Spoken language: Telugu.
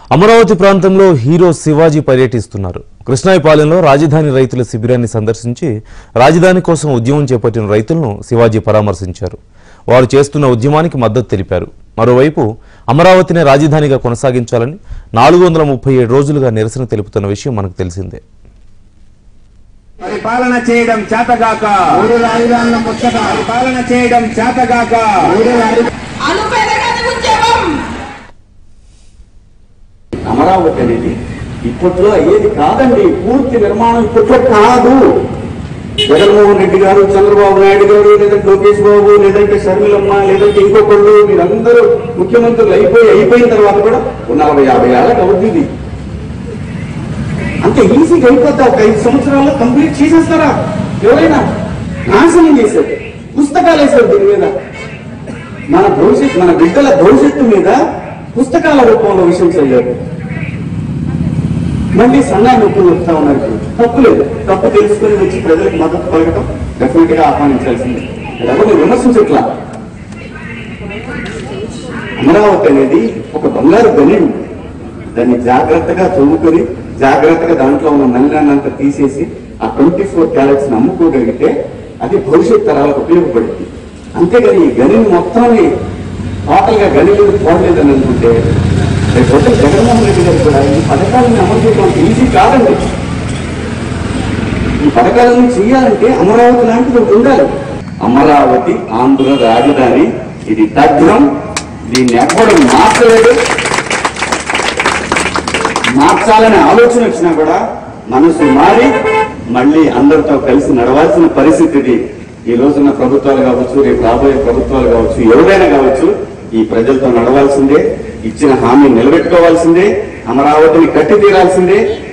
అమరావతి ప్రాంతంలో హీరో శివాజీ పర్యటిస్తున్నారు కృష్ణాయిపాలెంలో రాజధాని రైతుల శిబిరాన్ని సందర్శించి రాజధాని కోసం ఉద్యమం చేపట్టిన రైతులను శివాజీ పరామర్శించారు వారు చేస్తున్న ఉద్యమానికి మద్దతు తెలిపారు మరోవైపు అమరావతిని రాజధానిగా కొనసాగించాలని నాలుగు వందల ముప్పై ఏడు రోజులుగా నిరసన తెలుపుతున్న విషయం మనకు తెలిసిందే పరిపాలన చేయడం చేతగాక మూడు రాజధానుల ముచ్చట పరిపాలన చేయడం చేతగాక మూడు రాజధానుల అనుపెరగని ఉద్యమం అమరావతి అనేది ఇప్పట్లో అయ్యేది కాదండి పూర్తి నిర్మాణం ఇప్పట్లో కాదు జగన్మోహన్ రెడ్డి గారు చంద్రబాబు నాయుడు గారు లేదంటే లోకేష్ బాబు లేదంటే షర్మిలమ్మ లేదంటే ఇంకొకళ్ళు మీరందరూ ముఖ్యమంత్రులు అయిపోయి అయిపోయిన తర్వాత కూడా ఓ నలభై యాభై ఏళ్ళకి అవుతుంది అంత ఈజీగా అయిపోతా ఒక ఐదు సంవత్సరాల్లో కంప్లీట్ చేసేస్తారా ఎవరైనా నాశనం చేశారు పుస్తకాలు వేశారు దీని మీద మన భవిష్యత్తు మన బిడ్డల భవిష్యత్తు మీద పుస్తకాల రూపంలో విషయం చదివారు మళ్ళీ సన్నాయి నొప్పులు చెప్తా ఉన్నారు ఇప్పుడు. తప్పు లేదు తప్పు తెలుసుకుని వచ్చి ప్రజలకు మద్దతు పలకటం డెఫినెట్ గా ఆహ్వానించాల్సిందే ఎవరిని విమర్శించట్లా అమరావతి అనేది ఒక బంగారు గని దాన్ని జాగ్రత్తగా చదువుకొని జాగ్రత్తగా దాంట్లో ఉన్న నల్లాన్నంతా తీసేసి ఆ ట్వంటీ ఫోర్ క్యారెట్స్ అమ్ముకోగలిగితే అది భవిష్యత్ తరాలకు ఉపయోగపడుతుంది అంతేగాని ఈ గనిని మొత్తాన్ని టోటల్ గా గని మీద పోలేదని అనుకుంటే రేపు పొద్దున్న జగన్మోహన్ రెడ్డి గారు కూడా ఈ పథకాలను అమలు చేయడం అంత ఈజీ కాదండి ఈ పథకాలను చేయాలంటే అమరావతి లాంటిది ఒకటి ఉండాలి అమరావతి ఆంధ్ర రాజధాని ఇది తథ్యం దీన్ని ఎవ్వడం మార్చలేదు మార్చాలనే ఆలోచన వచ్చినా కూడా మనసు మారి మళ్ళీ అందరితో కలిసి నడవాల్సిన పరిస్థితి ఇది ఈ రోజున్న ప్రభుత్వాలు కావచ్చు రేపు రాబోయే ప్రభుత్వాలు కావచ్చు ఎవరైనా కావచ్చు ఈ ప్రజలతో నడవాల్సిందే ఇచ్చిన హామీ నిలబెట్టుకోవాల్సిందే అమరావతిని కట్టి తీరాల్సిందే